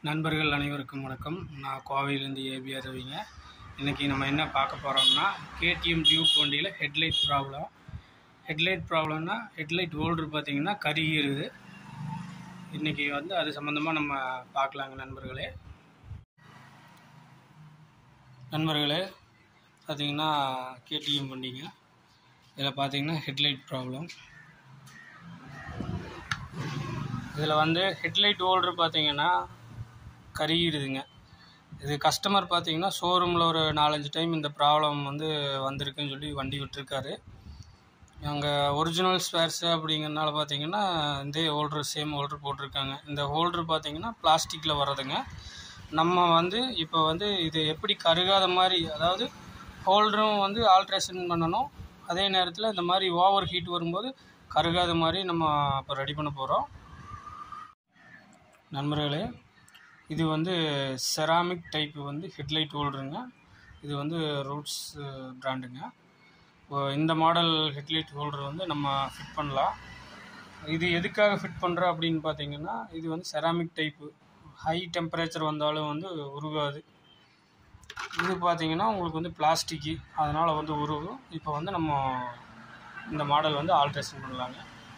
நண்பர்கள் அனைவருக்கும் வணக்கம் நான் கோவையிலேருந்து ஏபிஆர் ரவிங்க இன்றைக்கி நம்ம என்ன பார்க்க போகிறோம்னா கேடிஎம் டியூப் வண்டியில் ஹெட்லைட் ப்ராப்ளம் ஹெட்லைட் ப்ராப்ளம்னா ஹெட்லைட் ஹோல்டர் பார்த்தீங்கன்னா கருகிருது இன்றைக்கி வந்து அது சம்மந்தமாக நம்ம பார்க்கலாங்க நண்பர்களே நண்பர்களே பார்த்தீங்கன்னா கேடிஎம் வண்டிங்க இதில் பார்த்தீங்கன்னா ஹெட்லைட் ப்ராப்ளம் இதில் வந்து ஹெட்லைட் ஹோல்டர் பார்த்தீங்கன்னா கருகிடுதுங்க இது கஸ்டமர் பார்த்தீங்கன்னா ஷோரூமில் ஒரு நாலஞ்சு டைம் இந்த ப்ராப்ளம் வந்து வந்திருக்குன்னு சொல்லி வண்டி விட்டுருக்காரு அங்கே ஒரிஜினல் ஸ்பேர்ஸு அப்படிங்கிறனால பார்த்தீங்கன்னா இந்த ஹோல்டர் சேம் ஹோல்டர் போட்டிருக்காங்க இந்த ஹோல்டர் பார்த்தீங்கன்னா பிளாஸ்டிக்கில் வர்றதுங்க நம்ம வந்து இப்போ வந்து இது எப்படி கருகாத மாதிரி அதாவது ஹோல்டரும் வந்து ஆல்ட்ரேஷன் பண்ணணும் அதே நேரத்தில் இந்த மாதிரி ஓவர் ஹீட் வரும்போது கருகாத மாதிரி நம்ம இப்போ ரெடி பண்ண போகிறோம் நண்பர்களே இது வந்து செராமிக் டைப் வந்து ஹெட்லைட் ஹோல்டருங்க இது வந்து ரூட்ஸ் பிராண்டுங்க இப்போ இந்த மாடல் ஹெட்லைட் ஹோல்டர் வந்து நம்ம ஃபிட் பண்ணலாம் இது எதுக்காக ஃபிட் பண்ணுறோம் அப்படின்னு பார்த்தீங்கன்னா இது வந்து செராமிக் டைப்பு ஹை டெம்பரேச்சர் வந்தாலும் வந்து உருகாது இது பார்த்தீங்கன்னா உங்களுக்கு வந்து பிளாஸ்டிக்கு அதனால் வந்து உருகும் இப்போ வந்து நம்ம இந்த மாடல் வந்து ஆல்ட்ரேஷன் பண்ணலாங்க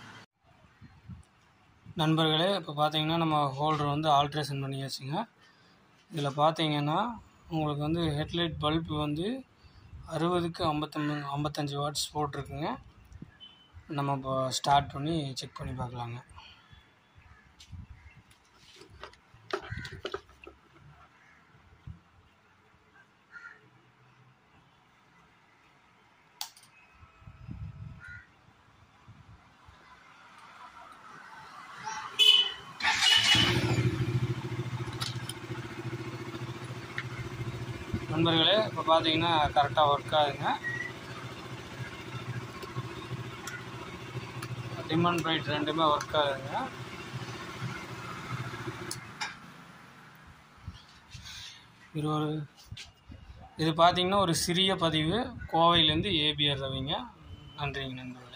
நண்பர்களே இப்போ பார்த்தீங்கன்னா நம்ம ஹோல்டர் வந்து ஆல்ட்ரேஷன் பண்ணியாச்சுங்க இதில் பார்த்தீங்கன்னா உங்களுக்கு வந்து ஹெட்லைட் பல்ப் வந்து அறுபதுக்கு ஐம்பத்தொம்பது ஐம்பத்தஞ்சு வாட்ஸ் போட்டிருக்குங்க நம்ம இப்போ ஸ்டார்ட் பண்ணி செக் பண்ணி பார்க்கலாங்க நண்பர்களே இப்போ பார்த்தீங்கன்னா கரெக்டாக ஒர்க் ஆகுதுங்க டிம் அண்ட் பிரைட் ரெண்டுமே ஒர்க் ஆகுதுங்க இது ஒரு இது பார்த்தீங்கன்னா ஒரு சிறிய பதிவு கோவையிலேருந்து ஏபிஆர் ரவிங்க நன்றிங்க நண்பர்களே